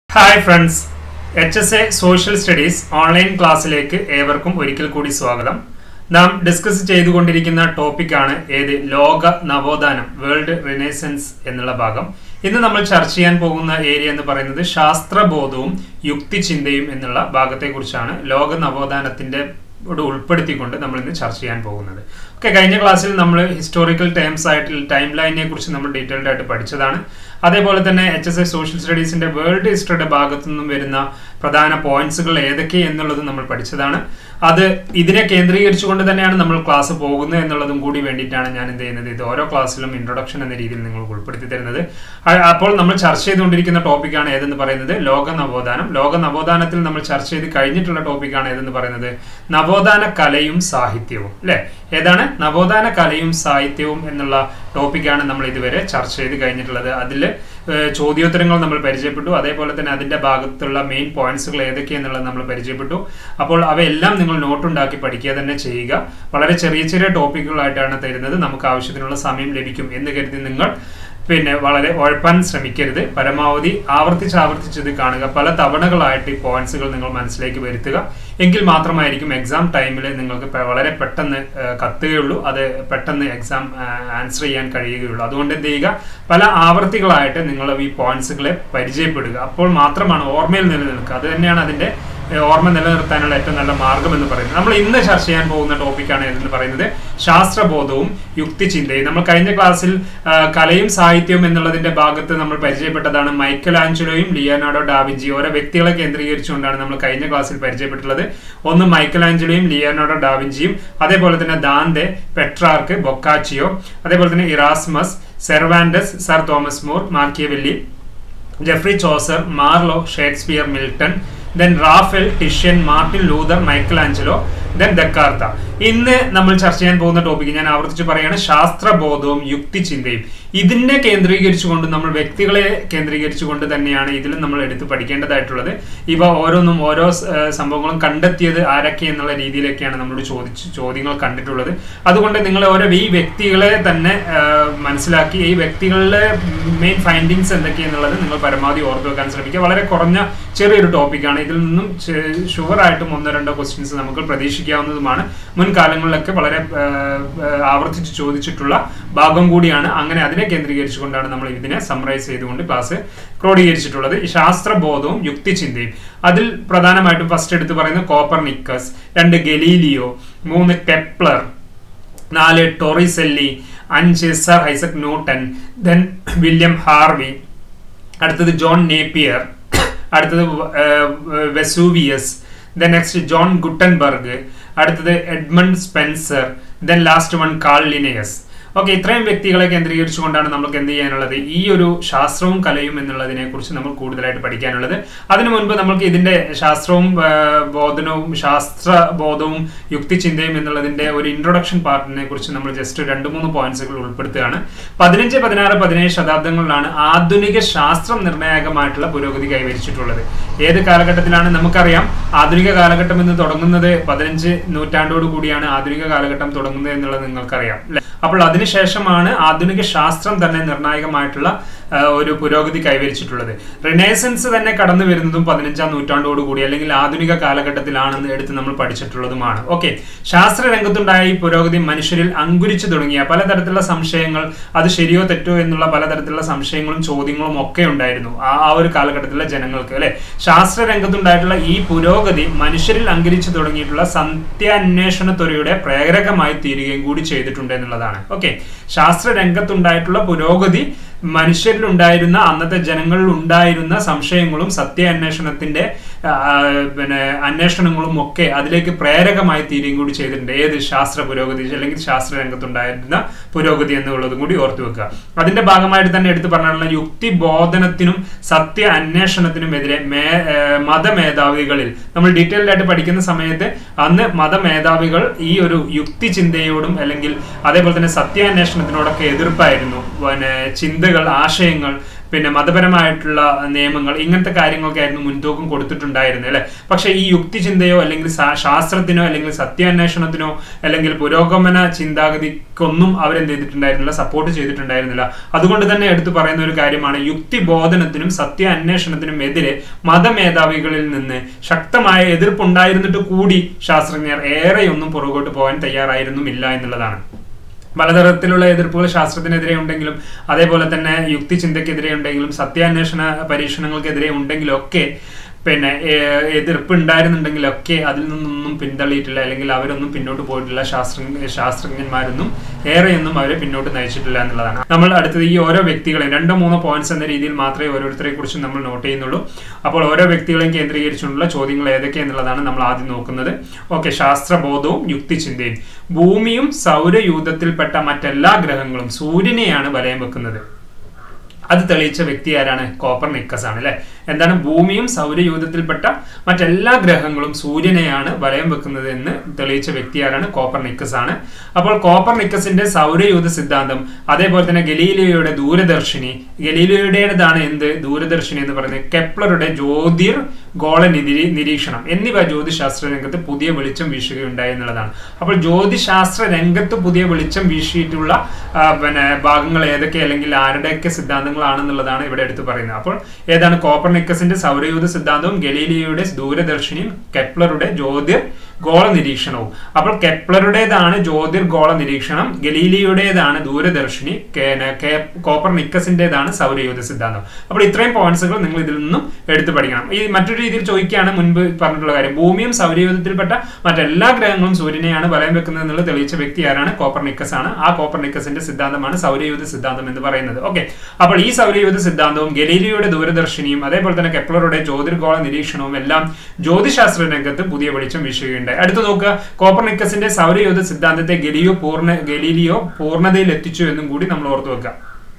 hi friends H S A social studies online ക്ലാസ്സിലേക്ക് ഏവർക്കും ഒരിക്കൽ കൂടി സ്വാഗതം നാം ഡിസ്കസ് ചെയ്തുകൊണ്ടിരിക്കുന്ന ടോപ്പിക്കാണ് ഏത് ലോക നവോത്ഥാനം വേൾഡ് റിനേസൻസ് എന്നുള്ള ഭാഗം ഇന്ന് നമ്മൾ ചർച്ച ചെയ്യാൻ പോകുന്ന ഏരിയ എന്ന് പറയുന്നത് ശാസ്ത്രബോധവും യുക്തിചിന്തയും എന്നുള്ള ഭാഗത്തെക്കുറിച്ചാണ് ലോക നവോത്ഥാനത്തിന്റെ ോട് ഉൾപ്പെടുത്തിക്കൊണ്ട് നമ്മൾ ഇന്ന് ചർച്ച ചെയ്യാൻ പോകുന്നത് ഓക്കെ കഴിഞ്ഞ ക്ലാസ്സിൽ നമ്മൾ ഹിസ്റ്റോറിക്കൽ ടേംസ് ആയിട്ട് ടൈം ലൈനിനെ കുറിച്ച് നമ്മൾ ഡീറ്റെയിൽഡ് ആയിട്ട് പഠിച്ചതാണ് അതേപോലെ തന്നെ എച്ച് എസ് എ സോഷ്യൽ സ്റ്റഡീസിന്റെ വേൾഡ് ഹിസ്റ്ററിയുടെ ഭാഗത്തു നിന്നും വരുന്ന പ്രധാന പോയിന്റ്സുകൾ ഏതൊക്കെ എന്നുള്ളത് നമ്മൾ പഠിച്ചതാണ് അത് ഇതിനെ കേന്ദ്രീകരിച്ചുകൊണ്ട് തന്നെയാണ് നമ്മൾ ക്ലാസ് പോകുന്നത് എന്നുള്ളതും കൂടി വേണ്ടിയിട്ടാണ് ഞാൻ എന്ത് ചെയ്യുന്നത് ഇത് ഓരോ ക്ലാസ്സിലും ഇൻട്രൊഡക്ഷൻ എന്ന രീതിയിൽ നിങ്ങൾക്ക് ഉൾപ്പെടുത്തി തരുന്നത് അ- അപ്പോൾ നമ്മൾ ചർച്ച ചെയ്തുകൊണ്ടിരിക്കുന്ന ടോപ്പിക്കാണ് ഏതെന്ന് പറയുന്നത് ലോക നവോത്ഥാനം ലോക നവോത്ഥാനത്തിൽ നമ്മൾ ചർച്ച ചെയ്ത് കഴിഞ്ഞിട്ടുള്ള ടോപ്പിക്കാണ് ഏതെന്ന് പറയുന്നത് നവോത്ഥാന കലയും സാഹിത്യവും അല്ലെ ഏതാണ് നവോത്ഥാന കലയും സാഹിത്യവും എന്നുള്ള ടോപ്പിക്കാണ് നമ്മൾ ഇതുവരെ ചർച്ച ചെയ്ത് കഴിഞ്ഞിട്ടുള്ളത് അതിൽ ചോദ്യോത്തരങ്ങൾ നമ്മൾ പരിചയപ്പെട്ടു അതേപോലെ തന്നെ അതിന്റെ ഭാഗത്തുള്ള മെയിൻ പോയിന്റ്സുകൾ ഏതൊക്കെയെന്നുള്ളത് നമ്മൾ പരിചയപ്പെട്ടു അപ്പോൾ അവയെല്ലാം നിങ്ങൾ നോട്ട് ഉണ്ടാക്കി പഠിക്കുക തന്നെ ചെയ്യുക വളരെ ചെറിയ ചെറിയ ടോപ്പിക്കുകളായിട്ടാണ് തരുന്നത് നമുക്ക് ആവശ്യത്തിനുള്ള സമയം ലഭിക്കും എന്ന് കരുതി നിങ്ങൾ പിന്നെ വളരെ ഉഴപ്പാൻ ശ്രമിക്കരുത് പരമാവധി ആവർത്തിച്ച് ആവർത്തിച്ച് ഇത് കാണുക പല തവണകളായിട്ട് ഈ പോയിന്റ്സുകൾ നിങ്ങൾ മനസ്സിലേക്ക് വരുത്തുക എങ്കിൽ മാത്രമായിരിക്കും എക്സാം ടൈമിൽ നിങ്ങൾക്ക് പെ- വളരെ പെട്ടെന്ന് ആ, കത്തുകയുള്ളൂ അത് പെട്ടെന്ന് എക്സാം ആൻസർ ചെയ്യാൻ കഴിയുകയുള്ളൂ അതുകൊണ്ട് എന്ത് ചെയ്യുക പല ആവർത്തികളായിട്ട് നിങ്ങൾ ഈ പോയിന്റ്സുകളെ പരിചയപ്പെടുക അപ്പോൾ മാത്രമാണ് ഓർമ്മയിൽ നിലനിൽക്കുക അത് തന്നെയാണ് അതിന്റെ ഏഹ് ഓർമ്മ നിലനിർത്താനുള്ള ഏറ്റവും നല്ല മാർഗം എന്ന് പറയുന്നത് നമ്മൾ ഇന്ന് ചർച്ച ചെയ്യാൻ പോകുന്ന ടോപ്പിക്കാണ് എന്ന് പറയുന്നത് ശാസ്ത്രബോധവും യുക്തിചിന്തയും നമ്മൾ കഴിഞ്ഞ ക്ലാസ്സിൽ ആ, കലയും സാഹിത്യവും എന്നുള്ളതിന്റെ ഭാഗത്ത് നമ്മൾ പരിചയപ്പെട്ടതാണ് മൈക്കൽ ആഞ്ചലോയും ലിയോനാർഡോ ഡാവിഞ്ചി ഓരോ വ്യക്തികളെ കേന്ദ്രീകരിച്ചുകൊണ്ടാണ് നമ്മൾ കഴിഞ്ഞ ക്ലാസ്സിൽ പരിചയപ്പെട്ടിട്ടുള്ളത് ഒന്ന് മൈക്കൽ ആഞ്ചലോയും ലിയോനാർഡോ ഡാവിഞ്ചിയും അതേപോലെ തന്നെ ദാന്തെ പെട്രാർക്ക് ബൊക്കാച്ചിയോ അതേപോലെ തന്നെ Erasmus Cervantes Sir Thomas More Machiavelli Geoffrey Chaucer Marlowe Shakespeare Milton then Raphael Titian Martin Luther Michelangelo then Descartes ഇന്ന് നമ്മൾ ചർച്ച ചെയ്യാൻ പോകുന്ന ടോപ്പിക്ക് ഞാൻ ആവർത്തിച്ച് പറയാണ് ശാസ്ത്രബോധവും യുക്തിചിന്തയും ഇതിനെ കേന്ദ്രീകരിച്ചുകൊണ്ട് നമ്മൾ വ്യക്തികളെ കേന്ദ്രീകരിച്ചുകൊണ്ട് തന്നെയാണ് ഇതിൽ നമ്മൾ എടുത്ത് പഠിക്കേണ്ടതായിട്ടുള്ളത് ഇവ ഓരോന്നും ഓരോ ഏഹ്, സംഭവങ്ങളും കണ്ടെത്തിയത് ആരൊക്കെ എന്നുള്ള രീതിയിലൊക്കെയാണ് നമ്മളോട് ചോദിച്ച് ചോദ്യങ്ങൾ കണ്ടിട്ടുള്ളത് അതുകൊണ്ട് നിങ്ങൾ ഓരോ ഈ വ്യക്തികളെ തന്നെ ഏഹ്, മനസ്സിലാക്കി ഈ വ്യക്തികളിലെ മെയിൻ ഫൈൻഡിങ്സ് എന്തൊക്കെയെന്നുള്ളത് നിങ്ങൾ പരമാവധി ഓർത്തു വെക്കാൻ ശ്രമിക്കുക വളരെ കുറഞ്ഞ ചെറിയൊരു ടോപ്പിക്കാണ് ഇതിൽ നിന്നും ഷുവറായിട്ടും ഒന്നോ രണ്ടോ ക്വസ്റ്റ്യൻസ് നമുക്ക് പ്രതീക്ഷിക്കാവുന്നതുമാണ് മുൻകാലങ്ങളിലൊക്കെ വളരെ ഏഹ്, ഏഹ്, ആവർത്തിച്ച് ചോദിച്ചിട്ടുള്ള ഭാഗം കൂടിയാണ് അങ്ങനെ അതിനെ കേന്ദ്രീകരിച്ചുകൊണ്ടാണ് നമ്മൾ ഇതിനെ സമ്മറൈസ് ചെയ്തുകൊണ്ട് ക്ലാസ് ക്രോഡീകരിച്ചിട്ടുള്ളത് ഈ ശാസ്ത്രബോധവും യുക്തിചിന്തയും അതിൽ പ്രധാനമായിട്ടും ഫസ്റ്റ് എടുത്ത് പറയുന്നത് കോപ്പർ നിക്കസ് രണ്ട് ഗലീലിയോ മൂന്ന് കെപ്ലർ നാല് ടോറിസെല്ലി അഞ്ച് Sir Isaac Newton then William Harvey അടുത്തത് ജോൺ നേപ്പിയർ അടുത്തത് Vesuvius then next John Gutenberg അടുത്തത് Edmund Spenser then last one Carl Linnaeus okay ഇത്രയും വ്യക്തികളെ കേന്ദ്രീകരിച്ചുകൊണ്ടാണ് നമുക്ക് എന്ത് ചെയ്യാനുള്ളത് ഈ ഒരു ശാസ്ത്രവും കലയും എന്നുള്ളതിനെ കുറിച്ച് നമ്മൾ കൂടുതലായിട്ട് പഠിക്കാനുള്ളത് അതിനു മുൻപ് നമുക്ക് ഇതിന്റെ ശാസ്ത്രവും ആ, ബോധനവും ശാസ്ത്ര ബോധവും യുക്തിചിന്തയും എന്നുള്ളതിന്റെ ഒരു ഇൻട്രൊഡക്ഷൻ പാർട്ടിനെ കുറിച്ച് നമ്മൾ ജസ്റ്റ് രണ്ട് മൂന്ന് പോയിന്റ്സുകൾ ഉൾപ്പെടുത്തുകയാണ് പതിനഞ്ച് പതിനാറ് പതിനേഴ് ശതാബ്ദങ്ങളിലാണ് ആധുനിക ശാസ്ത്രം നിർണായകമായിട്ടുള്ള പുരോഗതി കൈവരിച്ചിട്ടുള്ളത് ഏത് കാലഘട്ടത്തിലാണ് നമുക്കറിയാം ആധുനിക കാലഘട്ടം എന്ന് തുടങ്ങുന്നത് പതിനഞ്ച് നൂറ്റാണ്ടോട് കൂടിയാണ് ആധുനിക കാലഘട്ടം തുടങ്ങുന്നത് എന്നുള്ളത് നിങ്ങൾക്കറിയാം അല്ലെ അപ്പോൾ അതിനുശേഷമാണ് ആധുനിക ശാസ്ത്രം തന്നെ നിർണായകമായിട്ടുള്ള ആ, ഒരു പുരോഗതി കൈവരിച്ചിട്ടുള്ളത് റിനേസൻസ് തന്നെ കടന്നു വരുന്നതും പതിനഞ്ചാം നൂറ്റാണ്ടോട് കൂടി അല്ലെങ്കിൽ ആധുനിക കാലഘട്ടത്തിലാണെന്ന് എടുത്ത് നമ്മൾ പഠിച്ചിട്ടുള്ളതുമാണ് ഓക്കെ ശാസ്ത്ര രംഗത്തുണ്ടായ ഈ പുരോഗതി മനുഷ്യരിൽ അങ്കുരിച്ചു തുടങ്ങിയ പലതരത്തിലുള്ള സംശയങ്ങൾ അത് ശരിയോ തെറ്റോ എന്നുള്ള പലതരത്തിലുള്ള സംശയങ്ങളും ചോദ്യങ്ങളും ഒക്കെ ഉണ്ടായിരുന്നു ആ ആ ഒരു കാലഘട്ടത്തിലെ ജനങ്ങൾക്ക് അല്ലെ ശാസ്ത്ര രംഗത്തുണ്ടായിട്ടുള്ള ഈ പുരോഗതി മനുഷ്യരിൽ അങ്കരിച്ചു തുടങ്ങിയിട്ടുള്ള സത്യാന്വേഷണ ത്വരയുടെ പ്രേരകമായി തീരുകയും കൂടി ചെയ്തിട്ടുണ്ട് എന്നുള്ളതാണ് ഓക്കെ ശാസ്ത്ര രംഗത്തുണ്ടായിട്ടുള്ള പുരോഗതി മനുഷ്യരിലുണ്ടായിരുന്ന അന്നത്തെ ജനങ്ങളിൽ ഉണ്ടായിരുന്ന സംശയങ്ങളും സത്യാന്വേഷണത്തിന്റെ ആ, പിന്നെ അന്വേഷണങ്ങളും ഒക്കെ അതിലേക്ക് പ്രേരകമായി തീരുകയും കൂടി ചെയ്തിട്ടുണ്ട് ഏത് ശാസ്ത്ര പുരോഗതി അല്ലെങ്കിൽ ശാസ്ത്ര രംഗത്തുണ്ടായിരുന്ന പുരോഗതി എന്നുള്ളതും കൂടി ഓർത്തു വെക്കുക അതിന്റെ ഭാഗമായിട്ട് തന്നെ എടുത്തു പറഞ്ഞാലുള്ള യുക്തിബോധനത്തിനും സത്യ അന്വേഷണത്തിനും എതിരെ മേ ഏ, മതമേധാവികളിൽ നമ്മൾ ഡീറ്റെയിൽഡ് ആയിട്ട് പഠിക്കുന്ന സമയത്ത് അന്ന് മതമേധാവികൾ ഈ ഒരു യുക്തി ചിന്തയോടും അല്ലെങ്കിൽ അതേപോലെ തന്നെ സത്യാന്വേഷണത്തിനോടൊക്കെ എതിർപ്പായിരുന്നു പിന്നെ ചിന്തകൾ ആശയങ്ങൾ പിന്നെ മതപരമായിട്ടുള്ള നിയമങ്ങൾ ഇങ്ങനത്തെ കാര്യങ്ങൾക്കായിരുന്നു മുൻതൂക്കം കൊടുത്തിട്ടുണ്ടായിരുന്നത് അല്ലെ പക്ഷേ ഈ യുക്തിചിന്തയോ അല്ലെങ്കിൽ സാ- ശാസ്ത്രത്തിനോ അല്ലെങ്കിൽ സത്യാന്വേഷണത്തിനോ അല്ലെങ്കിൽ പുരോഗമന ചിന്താഗതിക്കൊന്നും അവരെന്ത് ചെയ്തിട്ടുണ്ടായിരുന്നില്ല സപ്പോർട്ട് ചെയ്തിട്ടുണ്ടായിരുന്നില്ല അതുകൊണ്ട് തന്നെ എടുത്തു പറയുന്ന ഒരു കാര്യമാണ് യുക്തിബോധനത്തിനും സത്യ അന്വേഷണത്തിനും എതിരെ മതമേധാവികളിൽ നിന്ന് ശക്തമായ എതിർപ്പുണ്ടായിരുന്നിട്ട് കൂടി ശാസ്ത്രജ്ഞർ ഏറെയൊന്നും പുറകോട്ട് പോകാൻ തയ്യാറായിരുന്നുമില്ല എന്നുള്ളതാണ് പലതരത്തിലുള്ള എതിർപ്പുകൾ ശാസ്ത്രത്തിനെതിരെ ഉണ്ടെങ്കിലും അതേപോലെ തന്നെ യുക്തിചിന്തയ്ക്കെതിരെ ഉണ്ടെങ്കിലും സത്യാന്വേഷണ പരീക്ഷണങ്ങൾക്കെതിരെ ഉണ്ടെങ്കിലും ഒക്കെ പിന്നെ ഏഹ്, എതിർപ്പ് ഉണ്ടായിരുന്നുണ്ടെങ്കിലൊക്കെ അതിൽ നിന്നൊന്നും പിന്തള്ളിയിട്ടില്ല അല്ലെങ്കിൽ അവരൊന്നും പിന്നോട്ട് പോയിട്ടില്ല ശാസ്ത്ര ശാസ്ത്രജ്ഞന്മാരൊന്നും ഏറെയൊന്നും അവരെ പിന്നോട്ട് നയിച്ചിട്ടില്ല എന്നുള്ളതാണ് നമ്മൾ അടുത്തത് ഈ ഓരോ വ്യക്തികളെയും രണ്ടോ മൂന്നോ പോയിന്റ്സ് എന്ന രീതിയിൽ മാത്രമേ ഓരോരുത്തരെ കുറിച്ചും നമ്മൾ നോട്ട് ചെയ്യുന്നുള്ളൂ അപ്പോൾ ഓരോ വ്യക്തികളെയും കേന്ദ്രീകരിച്ചുകൊണ്ടുള്ള ചോദ്യങ്ങൾ ഏതൊക്കെ എന്നുള്ളതാണ് നമ്മൾ ആദ്യം നോക്കുന്നത് ഓക്കെ ശാസ്ത്രബോധവും യുക്തിചിന്തയും ഭൂമിയും സൗരയൂഥത്തിൽപ്പെട്ട മറ്റെല്ലാ ഗ്രഹങ്ങളും സൂര്യനെയാണ് വലയം വെക്കുന്നത് അത് തെളിയിച്ച വ്യക്തി ആരാണ് കോപ്പർ നിക്കസ് ആണ് അല്ലെ എന്താണ് ഭൂമിയും സൗരയൂഥത്തിൽപ്പെട്ട മറ്റെല്ലാ ഗ്രഹങ്ങളും സൂര്യനെയാണ് വലയം വെക്കുന്നത് എന്ന് തെളിയിച്ച വ്യക്തി ആരാണ് കോപ്പർ നിക്കസ് ആണ് അപ്പോൾ കോപ്പർ നിക്കസിന്റെ സൗരയൂഥ സിദ്ധാന്തം അതേപോലെ തന്നെ ഗലീലിയോയുടെ ദൂരദർശിനി ഗലീലിയോയുടേതാണ് എന്ത് ദൂരദർശിനി എന്ന് പറയുന്നത് കെപ്ലറുടെ ജ്യോതിർ ഗോള നിരി നിരീക്ഷണം എന്നിവ ജ്യോതിശാസ്ത്ര രംഗത്ത് പുതിയ വെളിച്ചം വീശുകയുണ്ടായി എന്നുള്ളതാണ് അപ്പോൾ ജ്യോതിശാസ്ത്ര രംഗത്ത് പുതിയ വെളിച്ചം വീശിയിട്ടുള്ള ആ, പിന്നെ ഭാഗങ്ങൾ ഏതൊക്കെ അല്ലെങ്കിൽ ആരുടെയൊക്കെ സിദ്ധാന്തങ്ങളാണെന്നുള്ളതാണ് ഇവിടെ എടുത്തു പറയുന്നത് അപ്പോൾ ഏതാണ് കോപ്പർനിക്കസിന്റെ സൗരയൂഥ സിദ്ധാന്തവും ഗലീലിയോയുടെ ദൂരദർശിനിയും കെപ്ലറുടെ ജ്യോതിർ ഗോള നിരീക്ഷണവും അപ്പോൾ കെപ്ലറുടേതാണ് ജ്യോതിർ ഗോള നിരീക്ഷണം ഗലീലിയുടേതാണ് ദൂരദർശിനി കേ- കേ- കോപ്പർനിക്കസിന്റേതാണ് സൗരയൂഥ സിദ്ധാന്തം അപ്പോൾ ഇത്രയും പോയിന്റ്സുകൾ നിങ്ങൾ ഇതിൽ നിന്നും എടുത്തു പഠിക്കണം ഈ മറ്റൊരു രീതിയിൽ ചോദിക്കുകയാണ് മുൻപ് പറഞ്ഞിട്ടുള്ള കാര്യം ഭൂമിയും സൗരയൂഥത്തിൽപ്പെട്ട മറ്റെല്ലാ ഗ്രഹങ്ങളും സൂര്യനെയാണ് വലയം വെക്കുന്നത് എന്നുള്ളത് തെളിയിച്ച വ്യക്തി ആരാണ് കോപ്പർനിക്കസ് ആണ് ആ കോപ്പർനിക്കസിന്റെ സിദ്ധാന്തമാണ് സൗരയൂഥ സിദ്ധാന്തം എന്ന് പറയുന്നത് ഓക്കെ അപ്പോൾ ഈ സൗരയൂഥ സിദ്ധാന്തവും ഗലീലിയോയുടെ ദൂരദർശിനിയും അതേപോലെ തന്നെ കെപ്ലറുടെ ജ്യോതിർഗോള നിരീക്ഷണവും എല്ലാം ജ്യോതിശാസ്ത്ര രംഗത്ത് പുതിയ വെളിച്ചം വീശുകയുണ്ടായി അടുത്ത് നോക്കുക കോപ്പർനിക്കസിന്റെ സൗരയൂഥ സിദ്ധാന്തത്തെ ഗലിയോ പൂർണ്ണ ഗലീലിയോ പൂർണ്ണതയിൽ എത്തിച്ചു എന്നും കൂടി നമ്മൾ ഓർത്തു വെക്കുക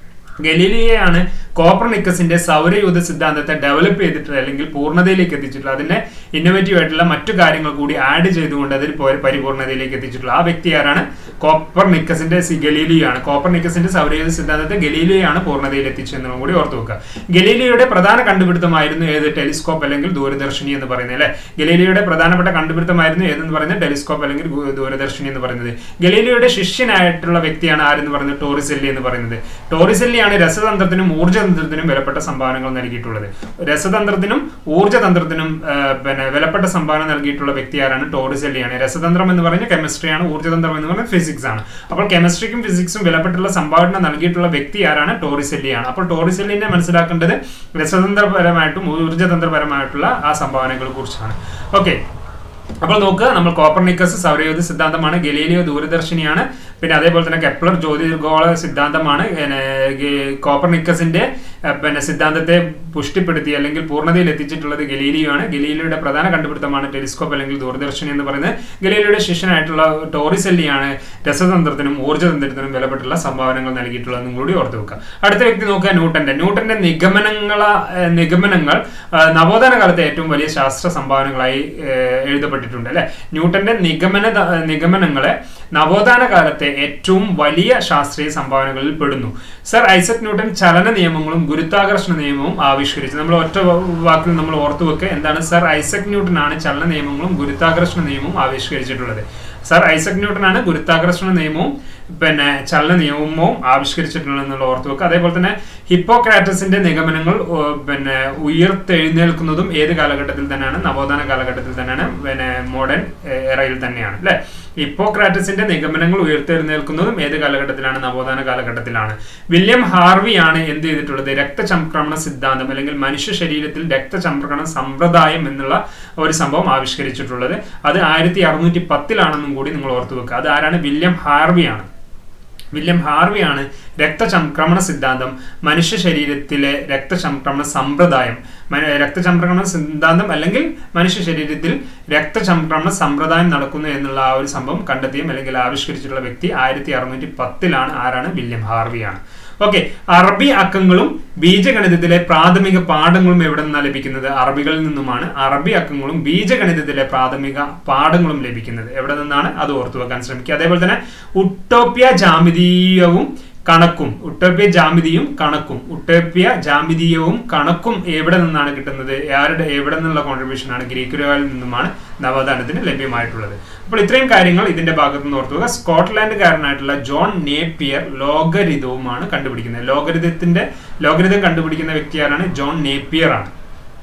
ഗലീലിയാണ് കോപ്പർനിക്കസിന്റെ സൗരയൂഥ സിദ്ധാന്തത്തെ ഡെവലപ്പ് ചെയ്തിട്ടുള്ള അല്ലെങ്കിൽ പൂർണ്ണതയിലേക്ക് എത്തിച്ചിട്ടുള്ള അതിന്റെ ഇന്നോവേറ്റീവ് ആയിട്ടുള്ള മറ്റു കാര്യങ്ങൾ കൂടി ആഡ് ചെയ്തുകൊണ്ട് അതിൽ പോയ പരിപൂർണതയിലേക്ക് എത്തിച്ചിട്ടുള്ള ആ വ്യക്തി ആരാണ് കോപ്പർനിക്കസിന്റെ സി ഗലീലിയോ ആണ് കോപ്പർനിക്കസിന്റെ സൗരയൂഥ സിദ്ധാന്തത്തെ ഗലീലിയോ ആണ് പൂർണ്ണതയിൽ എത്തിച്ചതെന്നും കൂടി ഓർത്തു വെക്കുക ഗലീലിയോയുടെ പ്രധാന കണ്ടുപിടുത്തമായിരുന്നു ഏത് ടെലിസ്കോപ്പ് അല്ലെങ്കിൽ ദൂരദർശിനി എന്ന് പറയുന്നത് അല്ലെ ഗലീലിയോയുടെ പ്രധാനപ്പെട്ട കണ്ടുപിടുത്തമായിരുന്നു ഏതെന്ന് പറയുന്നത് ടെലിസ്കോപ്പ് അല്ലെങ്കിൽ ഗു- ദൂരദർശിനി എന്ന് പറയുന്നത് ഗലീലിയോയുടെ ശിഷ്യനായിട്ടുള്ള വ്യക്തിയാണ് ആരെന്ന് പറയുന്നത് ടോറിസെല്ലി എന്ന് പറയുന്നത് ടോറിസെല്ലിയാണ് രസതന്ത്രത്തിനും ഊർജ്ജതന്ത്രത്തിനും വിലപ്പെട്ട സംഭാവനകൾ നൽകിയിട്ടുള്ളത് രസതന്ത്രത്തിനും ഊർജ്ജതന്ത്രത്തിനും ആ, പിന്നെ വിലപ്പെട്ട സംഭാവന നൽകിയിട്ടുള്ള വ്യക്തി ആരാണ് ടോറിസെല്ലിയാണ് രസതന്ത്രം എന്ന് പറഞ്ഞ കെമിസ്ട്രിയാണ് ഊർജ്ജതന്ത്രം എന്ന് പറഞ്ഞ ഫിസിക്സ് ആണ് അപ്പോൾ കെമിസ്ട്രിക്കും ഫിസിക്സും വിലപ്പെട്ടുള്ള സംഭാവന നൽകിയിട്ടുള്ള വ്യക്തി ആരാണ് ടോറിസെല്ലിയാണ് അപ്പോൾ ടോറിസെല്ലിനെ മനസ്സിലാക്കേണ്ടത് രസതന്ത്രപരമായിട്ടും ഊർജ്ജതന്ത്രപരമായിട്ടുള്ള ആ സംഭാവനകളെ കുറിച്ചാണ് ഓക്കെ അപ്പോൾ നോക്കുക നമ്മൾ കോപ്പർനിക്കസ് സൗരയൂഥ സിദ്ധാന്തമാണ് ഗലീലിയോ ദൂരദർശിനിയാണ് പിന്നെ അതേപോലെ തന്നെ കെപ്ലർ ജ്യോതിർഗോള സിദ്ധാന്തമാണ് പിന്നെ ഗെ- കോപ്പർനിക്കസിന്റെ അഹ് പിന്നെ സിദ്ധാന്തത്തെ പുഷ്ടിപ്പെടുത്തി അല്ലെങ്കിൽ പൂർണ്ണതയിൽ എത്തിച്ചിട്ടുള്ളത് ഗലീലിയോ ആണ് ഗലീലിയോയുടെ പ്രധാന കണ്ടുപിടുത്തമാണ് ടെലിസ്കോപ്പ് അല്ലെങ്കിൽ ദൂരദർശിനി എന്ന് പറയുന്നത് ഗലീലിയോയുടെ ശിഷ്യനായിട്ടുള്ള ടോറിസെല്ലിയാണ് രസതന്ത്രത്തിനും ഊർജ്ജതന്ത്രത്തിനും വിലപ്പെട്ടുള്ള സംഭാവനകൾ നൽകിയിട്ടുള്ളതെന്നും കൂടി ഓർത്ത് വെക്കുക അടുത്ത വ്യക്തി നോക്കുക ന്യൂട്ടന്റെ ന്യൂട്ടന്റെ നിഗമനങ്ങള ഏഹ് നിഗമനങ്ങൾ ആഹ് നവോത്ഥാന കാലത്തെ ഏറ്റവും വലിയ ശാസ്ത്ര സംഭാവനകളായി ഏഹ് എഴുതപ്പെട്ടിട്ടുണ്ട് അല്ലെ ന്യൂട്ടന്റെ നിഗമന നിഗമനങ്ങളെ നവോത്ഥാന കാലത്തെ ഏറ്റവും വലിയ ശാസ്ത്രീയ സംഭാവനകളിൽ പെടുന്നു സർ ഐസക് ന്യൂട്ടൻ ചലന നിയമങ്ങളും ഗുരുത്വാകർഷണ നിയമവും ആവിഷ്കരിച്ചു നമ്മൾ ഒറ്റ വ- വാക്കിൽ നമ്മൾ ഓർത്തു വെക്കുക എന്താണ് സർ ഐസക് ന്യൂട്ടൻ ആണ് ചലന നിയമങ്ങളും ഗുരുത്വാകർഷണ നിയമവും ആവിഷ്കരിച്ചിട്ടുള്ളത് സർ ഐസക് ന്യൂട്ടൻ ആണ് ഗുരുത്വാകർഷണ നിയമവും പിന്നെ ചലന നിയമവും ആവിഷ്കരിച്ചിട്ടുള്ളത് എന്നുള്ള ഓർത്ത് വെക്കുക അതേപോലെ തന്നെ ഹിപ്പോക്രാറ്റസിന്റെ നിഗമനങ്ങൾ ഓ, പിന്നെ ഉയർത്തെഴുന്നേൽക്കുന്നതും ഏത് കാലഘട്ടത്തിൽ തന്നെയാണ് നവോത്ഥാന കാലഘട്ടത്തിൽ തന്നെയാണ് പിന്നെ മോഡേൺ എറയിൽ തന്നെയാണ് അല്ലെ ഹിപ്പോക്രാറ്റസിന്റെ നിഗമനങ്ങൾ ഉയർത്തെഴുന്നേൽക്കുന്നതും ഏത് കാലഘട്ടത്തിലാണ് നവോത്ഥാന കാലഘട്ടത്തിലാണ് വില്യം ഹാർവി ആണ് എന്ത് ചെയ്തിട്ടുള്ളത് രക്തചംക്രമണ സിദ്ധാന്തം അല്ലെങ്കിൽ മനുഷ്യ ശരീരത്തിൽ രക്തചംക്രമണ സമ്പ്രദായം എന്നുള്ള ഒരു സംഭവം ആവിഷ്കരിച്ചിട്ടുള്ളത് അത് ആയിരത്തി അറുന്നൂറ്റി പത്തിലാണെന്നും കൂടി നിങ്ങൾ ഓർത്തു വെക്കുക അത് ആരാണ് വില്യം ഹാർവി ആണ് വില്യം ഹാർവിയാണ് രക്തചംക്രമണ സിദ്ധാന്തം മനുഷ്യ ശരീരത്തിലെ രക്തചംക്രമണ സമ്പ്രദായം മന- രക്തചംക്രമണ സിദ്ധാന്തം അല്ലെങ്കിൽ മനുഷ്യ ശരീരത്തിൽ രക്തചംക്രമണ സമ്പ്രദായം നടക്കുന്നു എന്നുള്ള ആ ഒരു സംഭവം കണ്ടെത്തിയും അല്ലെങ്കിൽ ആവിഷ്കരിച്ചിട്ടുള്ള വ്യക്തി ആയിരത്തി അറുന്നൂറ്റി പത്തിലാണ് ആരാണ് വില്യം ഹാർവിയാണ് ഓക്കെ അറബി അക്കങ്ങളും ബീജഗണിതത്തിലെ പ്രാഥമിക പാഠങ്ങളും എവിടെ നിന്നാണ് ലഭിക്കുന്നത് അറബികളിൽ നിന്നുമാണ് അറബി അക്കങ്ങളും ബീജഗണിതത്തിലെ പ്രാഥമിക പാഠങ്ങളും ലഭിക്കുന്നത് എവിടെ നിന്നാണ് അത് ഓർത്തു വെക്കാൻ ശ്രമിക്കുക അതേപോലെ തന്നെ ഉട്ടോപ്യ ജാമിതീയവും കണക്കും ഉട്ടോപ്യ ജാമിതിയും കണക്കും ഉട്ടോപ്യ ജാമിതീയവും കണക്കും എവിടെ നിന്നാണ് കിട്ടുന്നത് ആരുടെ എവിടെ നിന്നുള്ള കോൺട്രിബ്യൂഷൻ ആണ് ഗ്രീക്കുകാരിൽ നിന്നുമാണ് നവോത്ഥാനത്തിന് ലഭ്യമായിട്ടുള്ളത് അപ്പോൾ ഇത്രയും കാര്യങ്ങൾ ഇതിന്റെ ഭാഗത്ത് നിന്ന് ഓർത്തുക സ്കോട്ട്ലാൻഡുകാരനായിട്ടുള്ള ജോൺ നേപ്പിയർ ലോഗരിതവുമാണ് കണ്ടുപിടിക്കുന്നത് ലോഗരിതത്തിന്റെ ലോഗരിതം കണ്ടുപിടിക്കുന്ന വ്യക്തി ആരാണ് ജോൺ നേപ്പിയർ ആണ്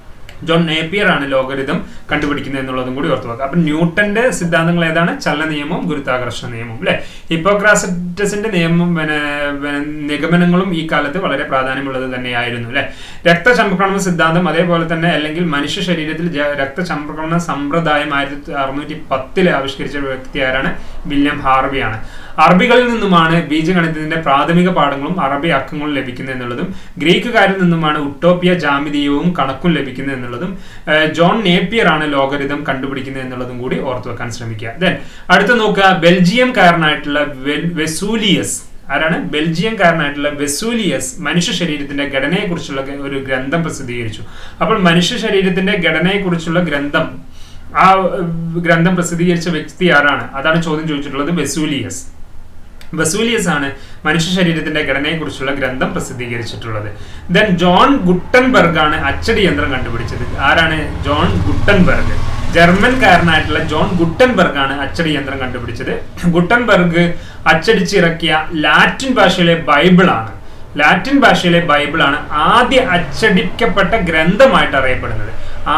ജോൺ നേപ്പിയർ ആണ് ലോഗരിതം കണ്ടുപിടിക്കുന്നത് എന്നുള്ളതും കൂടി ഓർത്തു വെക്കുക അപ്പൊ ന്യൂട്ടന്റെ സിദ്ധാന്തങ്ങൾ ഏതാണ് ചലന നിയമവും ഗുരുത്വാകർഷണ നിയമവും അല്ലെ ഹിപ്പോക്രാസിന്റെ നിയമം പിന്നെ പിന്നെ നിഗമനങ്ങളും ഈ കാലത്ത് വളരെ പ്രാധാന്യമുള്ളത് തന്നെയായിരുന്നു അല്ലെ രക്തചംക്രമണ സിദ്ധാന്തം അതേപോലെ തന്നെ അല്ലെങ്കിൽ മനുഷ്യ ശരീരത്തിൽ ജ- രക്തചംക്രമണ സമ്പ്രദായം ആയിരത്തി അറുന്നൂറ്റി പത്തില് ആവിഷ്കരിച്ച വ്യക്തി ആരാണ് വില്യം ഹാർവിയാണ് അറബികളിൽ നിന്നുമാണ് ബീജഗണിതത്തിന്റെ പ്രാഥമിക പാഠങ്ങളും അറബി അക്കങ്ങളും ലഭിക്കുന്നത് എന്നുള്ളതും ഗ്രീക്കുകാരിൽ നിന്നുമാണ് ഉട്ടോപ്യ ജാമിതീയവും കണക്കും ലഭിക്കുന്നത് എന്നുള്ളതും ഏഹ് ജോൺ നേപ്പിയർ ആണ് ലോഗരിതം കണ്ടുപിടിക്കുന്നത് എന്നുള്ളതും കൂടി ഓർത്തു വെക്കാൻ ശ്രമിക്കുക ദെൻ അടുത്ത് നോക്കുക ബെൽജിയംകാരനായിട്ടുള്ള വെ- വെസൂലിയസ് ആരാണ് ബെൽജിയംകാരനായിട്ടുള്ള വെസൂലിയസ് മനുഷ്യ ശരീരത്തിന്റെ ഘടനയെക്കുറിച്ചുള്ള ഗ- ഒരു ഗ്രന്ഥം പ്രസിദ്ധീകരിച്ചു അപ്പോൾ മനുഷ്യ ശരീരത്തിന്റെ ഘടനയെക്കുറിച്ചുള്ള ഗ്രന്ഥം ആ ഏഹ്, ഗ്രന്ഥം പ്രസിദ്ധീകരിച്ച വ്യക്തി ആരാണ് അതാണ് ചോദ്യം ചോദിച്ചിട്ടുള്ളത് വെസൂലിയസ് വെസൂലിയസ് ആണ് മനുഷ്യ ശരീരത്തിന്റെ ഘടനയെക്കുറിച്ചുള്ള ഗ്രന്ഥം പ്രസിദ്ധീകരിച്ചിട്ടുള്ളത് ദെൻ ജോൺ ഗുട്ടൻബർഗ് ആണ് അച്ചടി യന്ത്രം കണ്ടുപിടിച്ചത് ആരാണ് ജോൺ ഗുട്ടൻബർഗ് ജർമ്മൻകാരനായിട്ടുള്ള ജോൺ ഗുട്ടൻബർഗ് ആണ് അച്ചടി യന്ത്രം കണ്ടുപിടിച്ചത് ഗുട്ടൻബർഗ് അച്ചടിച്ചിറക്കിയ ലാറ്റിൻ ഭാഷയിലെ ബൈബിൾ ആണ് ലാറ്റിൻ ഭാഷയിലെ ബൈബിൾ ആണ് ആദ്യ അച്ചടിക്കപ്പെട്ട ഗ്രന്ഥമായിട്ട് അറിയപ്പെടുന്നത്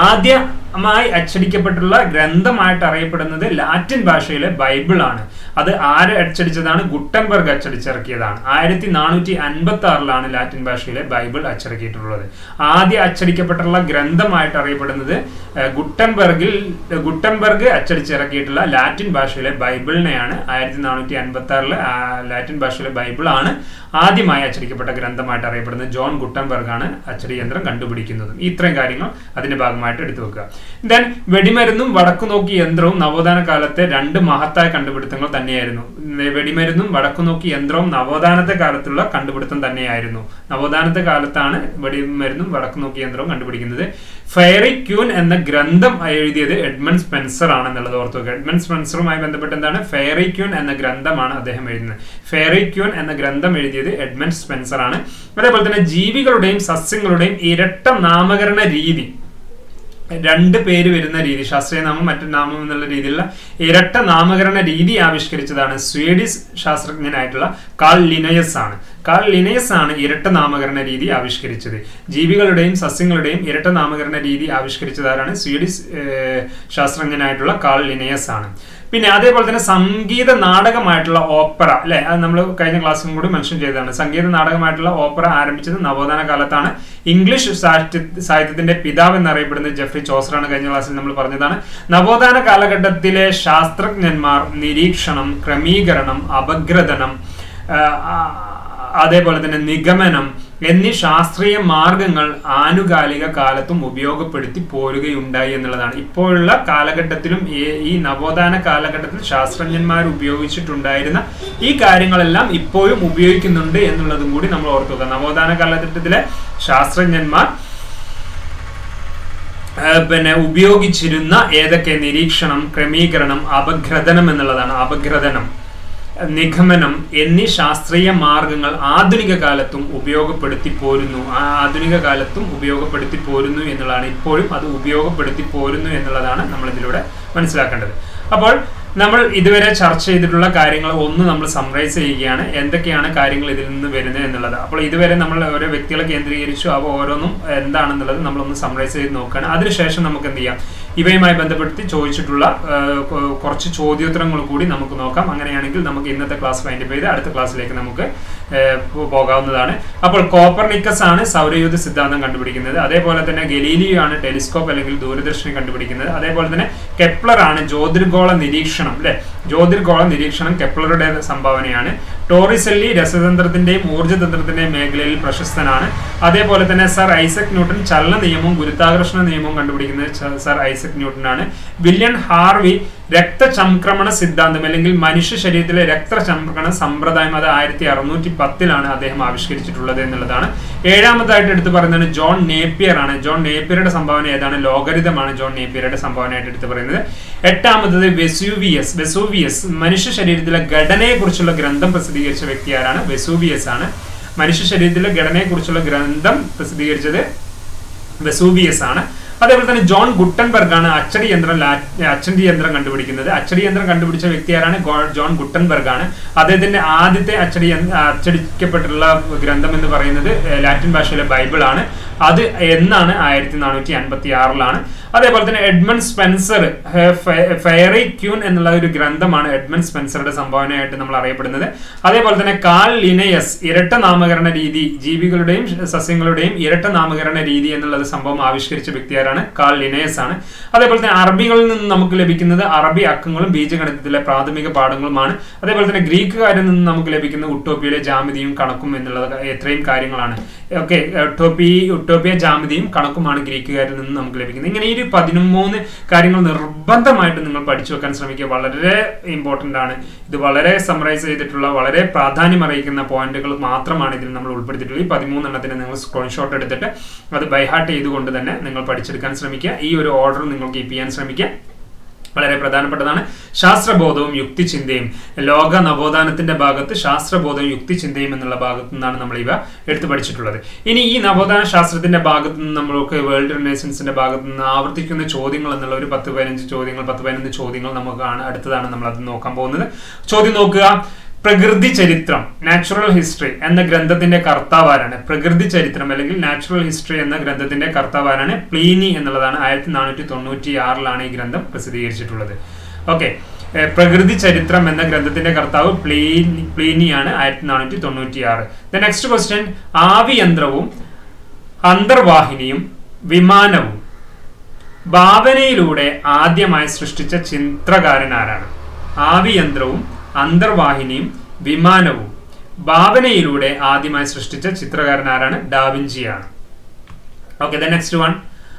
ആദ്യമായി അച്ചടിക്കപ്പെട്ടുള്ള ഗ്രന്ഥമായിട്ട് അറിയപ്പെടുന്നത് ലാറ്റിൻ ഭാഷയിലെ ബൈബിൾ ആണ് അത് ആര് അച്ചടിച്ചതാണ് ഗുട്ടൻബർഗ് അച്ചടിച്ചിറക്കിയതാണ് ആയിരത്തി നാനൂറ്റി അൻപത്തി ആറിലാണ് ലാറ്റിൻ ഭാഷയിലെ ബൈബിൾ അച്ചിറക്കിയിട്ടുള്ളത് ആദ്യ അച്ചടിക്കപ്പെട്ടുള്ള ഗ്രന്ഥമായിട്ട് അറിയപ്പെടുന്നത് ഏഹ്, ഗുട്ടൻബർഗിൽ ഗുട്ടൻബർഗ് അച്ചടിച്ചിറക്കിയിട്ടുള്ള ലാറ്റിൻ ഭാഷയിലെ ബൈബിളിനെയാണ് ആയിരത്തി നാനൂറ്റി അൻപത്തി ആറില് ലാറ്റിൻ ഭാഷയിലെ ബൈബിളാണ് ആദ്യമായി അച്ചടിക്കപ്പെട്ട ഗ്രന്ഥമായിട്ട് അറിയപ്പെടുന്നത് ജോൺ ഗുട്ടൻബർഗ് ആണ് അച്ചടി യന്ത്രം കണ്ടുപിടിക്കുന്നതും ഇത്രയും കാര്യങ്ങൾ അതിന്റെ ഭാഗമായിട്ട് എടുത്തു വെക്കുക ദെൻ വെടിമരുന്നും വടക്കുനോക്കി യന്ത്രവും നവോത്ഥാന കാലത്തെ രണ്ട് മഹത്തായ കണ്ടുപിടുത്തങ്ങൾ തന്നെയായിരുന്നു വെടിമരുന്നും വടക്കുനോക്കി യന്ത്രവും നവോത്ഥാനത്തെ കാലത്തുള്ള കണ്ടുപിടുത്തം തന്നെയായിരുന്നു നവോത്ഥാനത്തെ കാലത്താണ് വെടിമരുന്നും വടക്കുനോക്കി യന്ത്രവും കണ്ടുപിടിക്കുന്നത് ഫെയറി ക്യൂൻ എന്ന ഗ്രന്ഥം എഴുതിയത് എഡ്മണ്ട് സ്പെൻസർ ആണെന്നുള്ളത് ഓർത്തു വെക്കുക എഡ്മണ്ട് സ്പെൻസറുമായി ബന്ധപ്പെട്ട് എന്താണ് ഫെയറി ക്യൂൻ എന്ന ഗ്രന്ഥമാണ് അദ്ദേഹം എഴുതുന്നത് ഫെയറി ക്യൂൻ എന്ന ഗ്രന്ഥം എഴുതിയത് എഡ്മണ്ട് സ്പെൻസർ ആണ് അതേപോലെ തന്നെ ജീവികളുടെയും സസ്യങ്ങളുടെയും ഇരട്ട നാമകരണ രീതി രണ്ട് പേര് വരുന്ന രീതി ശാസ്ത്രീയ നാമം മറ്റു നാമം എന്നുള്ള രീതിയിലുള്ള ഇരട്ട നാമകരണ രീതി ആവിഷ്കരിച്ചതാണ് സ്വീഡിഷ് ശാസ്ത്രജ്ഞനായിട്ടുള്ള കാൾ ലിനയസ് ആണ് കാൾ ലിനയസ് ആണ് ഇരട്ട നാമകരണ രീതി ആവിഷ്കരിച്ചത് ജീവികളുടെയും സസ്യങ്ങളുടെയും ഇരട്ട നാമകരണ രീതി ആവിഷ്കരിച്ചതാരാണ് സ്വീഡിഷ് ഏഹ്, ശാസ്ത്രജ്ഞനായിട്ടുള്ള കാൾ ലിനയസ് ആണ് പിന്നെ അതേപോലെ തന്നെ സംഗീത നാടകമായിട്ടുള്ള ഓപ്പറ അല്ലെ അത് നമ്മൾ കഴിഞ്ഞ ക്ലാസ്സിലും കൂടി മെൻഷൻ ചെയ്തതാണ് സംഗീത നാടകമായിട്ടുള്ള ഓപ്പറ ആരംഭിച്ചത് നവോത്ഥാന കാലത്താണ് ഇംഗ്ലീഷ് സാഹിത്യ സാഹിത്യത്തിന്റെ പിതാവ് എന്നറിയപ്പെടുന്നത് ജെഫ്രി ചോസറാണ് കഴിഞ്ഞ ക്ലാസ്സിൽ നമ്മൾ പറഞ്ഞതാണ് നവോത്ഥാന കാലഘട്ടത്തിലെ ശാസ്ത്രജ്ഞന്മാർ നിരീക്ഷണം ക്രമീകരണം അപഗ്രഥനം ആ, ആ, അതേപോലെ തന്നെ നിഗമനം എന്നീ ശാസ്ത്രീയ മാർഗങ്ങൾ ആനുകാലിക കാലത്തും ഉപയോഗപ്പെടുത്തി പോരുകയുണ്ടായി എന്നുള്ളതാണ് ഇപ്പോഴുള്ള കാലഘട്ടത്തിലും ഈ- ഈ നവോത്ഥാന കാലഘട്ടത്തിൽ ശാസ്ത്രജ്ഞന്മാർ ഉപയോഗിച്ചിട്ടുണ്ടായിരുന്ന ഈ കാര്യങ്ങളെല്ലാം ഇപ്പോഴും ഉപയോഗിക്കുന്നുണ്ട് എന്നുള്ളതും കൂടി നമ്മൾ ഓർക്കുക നവോത്ഥാന കാലഘട്ടത്തിലെ ശാസ്ത്രജ്ഞന്മാർ ആ, പിന്നെ ഉപയോഗിച്ചിരുന്ന ഏതൊക്കെ നിരീക്ഷണം ക്രമീകരണം അപഗ്രഥനം എന്നുള്ളതാണ് അപഗ്രഥനം നിഗമനം എന്നീ ശാസ്ത്രീയ മാർഗങ്ങൾ ആധുനിക കാലത്തും ഉപയോഗപ്പെടുത്തി പോരുന്നു ആ ആധുനിക കാലത്തും ഉപയോഗപ്പെടുത്തി പോരുന്നു എന്നുള്ളതാണ് ഇപ്പോഴും അത് ഉപയോഗപ്പെടുത്തി പോരുന്നു എന്നുള്ളതാണ് നമ്മൾ ഇതിലൂടെ മനസ്സിലാക്കേണ്ടത് അപ്പോൾ നമ്മൾ ഇതുവരെ ചർച്ച ചെയ്തിട്ടുള്ള കാര്യങ്ങൾ ഒന്ന് നമ്മൾ സംറൈസ് ചെയ്യുകയാണ് എന്തൊക്കെയാണ് കാര്യങ്ങൾ ഇതിൽ നിന്ന് വരുന്നത് എന്നുള്ളത് അപ്പോൾ ഇതുവരെ നമ്മൾ ഓരോ വ്യക്തികളെ കേന്ദ്രീകരിച്ചു അവ ഓരോന്നും എന്താണെന്നുള്ളത് നമ്മളൊന്ന് സംറൈസ് ചെയ്ത് നോക്കുകയാണ് അതിനുശേഷം നമുക്ക് എന്ത് ചെയ്യാം ഇവയുമായി ബന്ധപ്പെടുത്തി ചോദിച്ചിട്ടുള്ള ആ, കൊ- കുറച്ച് ചോദ്യോത്തരങ്ങൾ കൂടി നമുക്ക് നോക്കാം അങ്ങനെയാണെങ്കിൽ നമുക്ക് ഇന്നത്തെ ക്ലാസ് വൈൻഡപ്പ് ചെയ്ത് അടുത്ത ക്ലാസ്സിലേക്ക് നമുക്ക് ഏ, പോ- പോകാവുന്നതാണ് അപ്പോൾ കോപ്പർനിക്കസ് ആണ് സൗരയൂഥ സിദ്ധാന്തം കണ്ടുപിടിക്കുന്നത് അതേപോലെ തന്നെ ഗലീലിയോ ആണ് ടെലിസ്കോപ്പ് അല്ലെങ്കിൽ ദൂരദർശിനി കണ്ടുപിടിക്കുന്നത് അതേപോലെ തന്നെ കെപ്ലർ ആണ് ജ്യോതിർഗോള നിരീക്ഷണം അല്ലെ ജ്യോതിർഗോള നിരീക്ഷണം കെപ്ലറുടെ സംഭാവനയാണ് ടോറിസെല്ലി രസതന്ത്രത്തിന്റെയും ഊർജ്ജതന്ത്രത്തിന്റെയും മേഖലയിൽ പ്രശസ്തനാണ് അതേപോലെ തന്നെ സർ ഐസക് ന്യൂട്ടൺ ചലന നിയമവും ഗുരുത്വാകർഷണ നിയമവും കണ്ടുപിടിക്കുന്നത് ച- സർ ഐസക് ന്യൂട്ടൺ ആണ് വില്യം ഹാർവി രക്തചംക്രമണ സിദ്ധാന്തം അല്ലെങ്കിൽ മനുഷ്യ ശരീരത്തിലെ രക്തചംക്രമണ സമ്പ്രദായം അത് ആയിരത്തി അറുന്നൂറ്റി പത്തിലാണ് അദ്ദേഹം ആവിഷ്കരിച്ചിട്ടുള്ളത് എന്നുള്ളതാണ് ഏഴാമതായിട്ട് എടുത്തു പറയുന്നത് ജോൺ നേപ്പിയർ ആണ് ജോൺ നേപ്പിയറുടെ സംഭാവന ഏതാണ് ലോകരിതമാണ് ജോൺ നേപ്പിയറുടെ സംഭാവനയായിട്ട് എടുത്തു പറയുന്നത് എട്ടാമത്തത് വെസൂവിയസ് വെസൂവിയസ് മനുഷ്യ ശരീരത്തിലെ ഘടനയെ കുറിച്ചുള്ള ഗ്രന്ഥം പ്രസിദ്ധീകരിച്ച വ്യക്തി ആരാണ് വെസൂവിയസ് ആണ് മനുഷ്യ ശരീരത്തിലെ ഘടനയെ കുറിച്ചുള്ള ഗ്രന്ഥം പ്രസിദ്ധീകരിച്ചത് വെസൂവിയസ് ആണ് അതേപോലെ തന്നെ ജോൺ ഗുട്ടൻബർഗ് ആണ് അച്ചടി യന്ത്രം അച്ചടി യന്ത്രം കണ്ടുപിടിക്കുന്നത് അച്ചടി യന്ത്രം കണ്ടുപിടിച്ച വ്യക്തി ആരാണ് ജോൺ ഗുട്ടൻബർഗ് ആണ് അദ്ദേഹത്തിന്റെ ആദ്യത്തെ അച്ചടി അച്ചടിക്കപ്പെട്ടിട്ടുള്ള ഗ്രന്ഥം എന്ന് പറയുന്നത് ലാറ്റിൻ ഭാഷയിലെ ബൈബിൾ ആണ് അത് എന്നാണ് ആയിരത്തി നാനൂറ്റി അൻപത്തി ആറിലാണ് അതേപോലെ തന്നെ എഡ്മൺ സ്പെൻസർ ഫെയറി ക്യൂൻ എന്നുള്ള ഒരു ഗ്രന്ഥമാണ് എഡ്മൺ സ്പെൻസറുടെ സംഭാവനയായിട്ട് നമ്മൾ അറിയപ്പെടുന്നത് അതേപോലെ തന്നെ കാൽ ലിനയസ് ഇരട്ട നാമകരണ രീതി ജീവികളുടെയും സസ്യങ്ങളുടെയും ഇരട്ട നാമകരണ രീതി എന്നുള്ളത് സംഭവം ആവിഷ്കരിച്ച വ്യക്തിയാരാണ് കാൽ ലിനയസ് ആണ് അതേപോലെ തന്നെ അറബികളിൽ നിന്ന് നമുക്ക് ലഭിക്കുന്നത് അറബി അക്കങ്ങളും ബീജഗണിതത്തിലെ പ്രാഥമിക പാഠങ്ങളുമാണ് അതേപോലെ തന്നെ ഗ്രീക്കുകാരിൽ നിന്ന് നമുക്ക് ലഭിക്കുന്ന ഉട്ടോപ്പിയയിലെ ജാമിതിയും കണക്കും എന്നുള്ളത് എത്രയും കാര്യങ്ങളാണ് ഓക്കെ ഉട്ടോപ്പി ഉട്ടോപ്പിയ ജാമിതിയും കണക്കുമാണ് ഗ്രീക്കുകാരിൽ നിന്ന് നമുക്ക് ലഭിക്കുന്നത് ഇങ്ങനെ ഈ ഒരു പതിമൂന്ന് കാര്യങ്ങൾ നിർബന്ധമായിട്ട് നിങ്ങൾ പഠിച്ചു വെക്കാൻ ശ്രമിക്കുക വളരെ ഇമ്പോർട്ടൻ്റ് ആണ് ഇത് വളരെ സമറൈസ് ചെയ്തിട്ടുള്ള വളരെ പ്രാധാന്യം അറിയിക്കുന്ന പോയിന്റുകൾ മാത്രമാണ് ഇതിൽ നമ്മൾ ഉൾപ്പെടുത്തിയിട്ടുള്ളത് ഈ പതിമൂന്നെണ്ണത്തിന് നിങ്ങൾ സ്ക്രീൻഷോട്ട് എടുത്തിട്ട് അത് ബൈഹാർട്ട് ചെയ്തുകൊണ്ട് തന്നെ നിങ്ങൾ പഠിച്ചെടുക്കാൻ ശ്രമിക്കുക ഈ ഒരു ഓർഡർ നിങ്ങൾ കീപ്പ് ചെയ്യാൻ ശ്രമിക്കുക വളരെ പ്രധാനപ്പെട്ടതാണ് ശാസ്ത്രബോധവും യുക്തിചിന്തയും ലോക നവോത്ഥാനത്തിന്റെ ഭാഗത്ത് ശാസ്ത്രബോധവും യുക്തിചിന്തയും എന്നുള്ള ഭാഗത്തു നിന്നാണ് നമ്മൾ ഇവ എടുത്തു പഠിച്ചിട്ടുള്ളത് ഇനി ഈ നവോത്ഥാന ശാസ്ത്രത്തിന്റെ ഭാഗത്തു നിന്ന് നമ്മൾക്ക് വേൾഡ് റിനേഷൻസിന്റെ ഭാഗത്തു നിന്ന് ആവർത്തിക്കുന്ന ചോദ്യങ്ങൾ എന്നുള്ള ഒരു പത്ത് പതിനഞ്ച് ചോദ്യങ്ങൾ പത്ത് പതിനഞ്ച് ചോദ്യങ്ങൾ നമുക്കാണ് അടുത്തതാണ് നമ്മൾ അത് നോക്കാൻ പോകുന്നത് ചോദ്യം നോക്കുക പ്രകൃതി ചരിത്രം നാച്ചുറൽ ഹിസ്റ്ററി എന്ന ഗ്രന്ഥത്തിന്റെ കർത്താവാരാണ് പ്രകൃതി ചരിത്രം അല്ലെങ്കിൽ നാച്ചുറൽ ഹിസ്റ്ററി എന്ന ഗ്രന്ഥത്തിന്റെ കർത്താവാരാണ് പ്ലീനി എന്നുള്ളതാണ് ആയിരത്തി നാനൂറ്റി തൊണ്ണൂറ്റി ആറിലാണ് ഈ ഗ്രന്ഥം പ്രസിദ്ധീകരിച്ചിട്ടുള്ളത് ഓക്കെ പ്രകൃതി ചരിത്രം എന്ന ഗ്രന്ഥത്തിന്റെ കർത്താവ് പ്ലീനി പ്ലീനിയാണ് ആയിരത്തി നാനൂറ്റി തൊണ്ണൂറ്റി ആറ് ദ നെക്സ്റ്റ് ക്വസ്റ്റ്യൻ ആവിയന്ത്രവും അന്തർവാഹിനിയും വിമാനവും ഭാവനയിലൂടെ ആദ്യമായി സൃഷ്ടിച്ച ചിത്രകാരൻ ആരാണ് ആവിയന്ത്രവും അന്തർവാഹിനിയും വിമാനവും ഭാവനയിലൂടെ ആദ്യമായി സൃഷ്ടിച്ച ചിത്രകാരൻ ആരാണ് ഡാവിഞ്ചിയാണ് okay the next one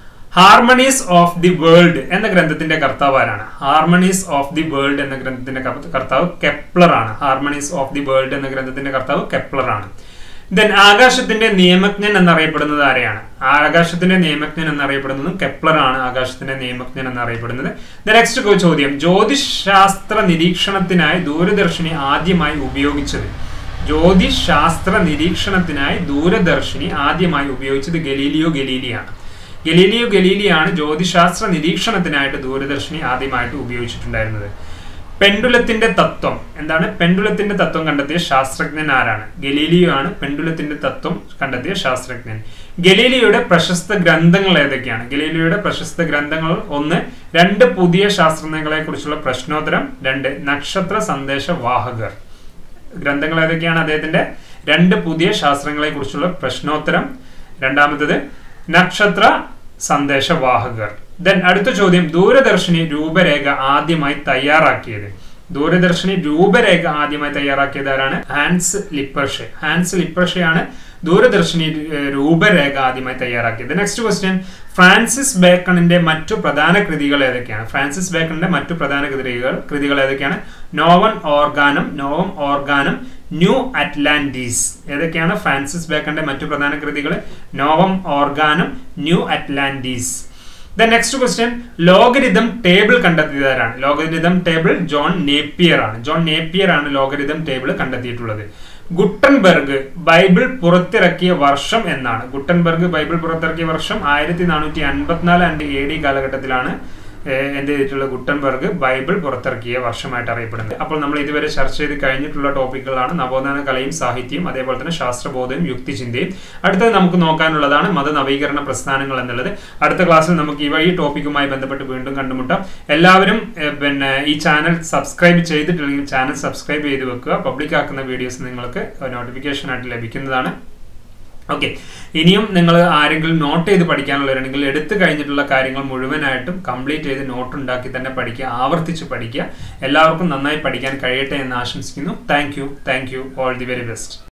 Harmonies of the World എന്ന ഗ്രന്ഥത്തിന്റെ കർത്താവ് ആരാണ് ഹാർമണീസ് ഓഫ് ദി വേൾഡ് എന്ന ഗ്രന്ഥത്തിന്റെ കർത്താവ് കെപ്ലർ ആണ് ഹാർമണീസ് ഓഫ് ദി വേൾഡ് എന്ന ഗ്രന്ഥത്തിന്റെ കർത്താവ് കെപ്ലർ ആണ് ദെൻ ആകാശത്തിന്റെ നിയമജ്ഞൻ എന്നറിയപ്പെടുന്നത് ആരെയാണ് ആകാശത്തിന്റെ നിയമജ്ഞൻ എന്നറിയപ്പെടുന്നതും കെപ്ലർ ആണ് ആകാശത്തിന്റെ നിയമജ്ഞൻ എന്നറിയപ്പെടുന്നത് ദ നെക്സ്റ്റ് ചോദ്യം ജ്യോതിശാസ്ത്ര നിരീക്ഷണത്തിനായി ദൂരദർശിനി ആദ്യമായി ഉപയോഗിച്ചത് ജ്യോതിശാസ്ത്ര നിരീക്ഷണത്തിനായി ദൂരദർശിനി ആദ്യമായി ഉപയോഗിച്ചത് ഗലീലിയോ ഗലീലിയാണ് ഗലീലിയോ ഗലീലിയാണ് ജ്യോതിശാസ്ത്ര നിരീക്ഷണത്തിനായിട്ട് ദൂരദർശിനി ആദ്യമായിട്ട് ഉപയോഗിച്ചിട്ടുണ്ടായിരുന്നത് പെൻഡുലത്തിന്റെ തത്വം എന്താണ് പെൻഡുലത്തിന്റെ തത്വം കണ്ടെത്തിയ ശാസ്ത്രജ്ഞൻ ആരാണ് ഗലീലിയോ ആണ് പെൻഡുലത്തിന്റെ തത്വം കണ്ടെത്തിയ ശാസ്ത്രജ്ഞൻ ഗലീലിയോയുടെ പ്രശസ്ത ഗ്രന്ഥങ്ങൾ ഏതൊക്കെയാണ് ഗലീലിയോയുടെ പ്രശസ്ത ഗ്രന്ഥങ്ങൾ ഒന്ന് രണ്ട് പുതിയ ശാസ്ത്രജ്ഞങ്ങളെ കുറിച്ചുള്ള പ്രശ്നോത്തരം രണ്ട് നക്ഷത്ര സന്ദേശ വാഹകർ ഗ്രന്ഥങ്ങൾ ഏതൊക്കെയാണ് അദ്ദേഹത്തിന്റെ രണ്ട് പുതിയ ശാസ്ത്രങ്ങളെ കുറിച്ചുള്ള പ്രശ്നോത്തരം രണ്ടാമത്തത് നക്ഷത്ര സന്ദേശവാഹകർ ദെൻ അടുത്ത ചോദ്യം ദൂരദർശിനി രൂപരേഖ ആദ്യമായി തയ്യാറാക്കിയത് ദൂരദർശിനി രൂപരേഖ ആദ്യമായി തയ്യാറാക്കിയത് ആരാണ് ഹാൻസ് ലിപ്പർഷെ ഹാൻസ് ലിപ്പർഷെയാണ് ദൂരദർശിനി രൂപരേഖ ആദ്യമായി തയ്യാറാക്കിയത് നെക്സ്റ്റ് ക്വസ്റ്റ്യൻ ഫ്രാൻസിസ് ബേക്കണിന്റെ മറ്റു പ്രധാന കൃതികൾ ഏതൊക്കെയാണ് ഫ്രാൻസിസ് ബേക്കണിന്റെ മറ്റു പ്രധാന കൃതികൾ കൃതികൾ ഏതൊക്കെയാണ് നോവൻ ഓർഗാനം നോവം ഓർഗാനം ന്യൂ അറ്റ്ലാന്റീസ് ഏതൊക്കെയാണ് ഫ്രാൻസിസ് ബേക്കണിന്റെ മറ്റു പ്രധാന കൃതികൾ Novum Organum New Atlantis the next question logarithm table കണ്ടെത്തിയതാരാണ് ലോഗരിതം ടേബിൾ ജോൺ നേപ്പിയർ ആണ് ജോൺ നേപ്പിയർ ആണ് ലോഗരിതം ടേബിൾ കണ്ടെത്തിയിട്ടുള്ളത് ഗുട്ടൻബർഗ് ബൈബിൾ പുറത്തിറക്കിയ വർഷം എന്നാണ് ഗുട്ടൻബർഗ് ബൈബിൾ പുറത്തിറക്കിയ വർഷം ആയിരത്തി നാനൂറ്റി അൻപത്തിനാല് ആൻഡ് എ ഡി കാലഘട്ടത്തിലാണ് എന്ത് ചെയ്തിട്ടുള്ള ഗുട്ടൻബർഗ് ബൈബിൾ പുറത്തിറക്കിയ വർഷമായിട്ട് അറിയപ്പെടുന്നത് അപ്പോൾ നമ്മൾ ഇതുവരെ ചർച്ച ചെയ്ത് കഴിഞ്ഞിട്ടുള്ള ടോപ്പിക്കുകളാണ് നവോത്ഥാന കലയും സാഹിത്യവും അതേപോലെ തന്നെ ശാസ്ത്രബോധവും യുക്തിചിന്തയും അടുത്തത് നമുക്ക് നോക്കാനുള്ളതാണ് മതനവീകരണ പ്രസ്ഥാനങ്ങൾ എന്നുള്ളത് അടുത്ത ക്ലാസ്സിൽ നമുക്ക് ഇവ ഈ ടോപ്പിക്കുമായി ബന്ധപ്പെട്ട് വീണ്ടും കണ്ടുമുട്ടാം എല്ലാവരും പിന്നെ ഈ ചാനൽ സബ്സ്ക്രൈബ് ചെയ്തിട്ടില്ലെങ്കിൽ ചാനൽ സബ്സ്ക്രൈബ് ചെയ്ത് വെക്കുക പബ്ലിക് ആക്കുന്ന വീഡിയോസ് നിങ്ങൾക്ക് നോട്ടിഫിക്കേഷൻ ആയിട്ട് ലഭിക്കുന്നതാണ് ഓക്കെ ഇനിയും നിങ്ങൾ ആരെങ്കിലും നോട്ട് ചെയ്ത് പഠിക്കാനുള്ളവരുണ്ടെങ്കിൽ എടുത്തു കഴിഞ്ഞിട്ടുള്ള കാര്യങ്ങൾ മുഴുവനായിട്ടും കംപ്ലീറ്റ് ചെയ്ത് നോട്ട് ഉണ്ടാക്കി തന്നെ പഠിക്കുക ആവർത്തിച്ച് പഠിക്കുക എല്ലാവർക്കും നന്നായി പഠിക്കാൻ കഴിയട്ടെ എന്ന് ആശംസിക്കുന്നു thank you thank you all the very best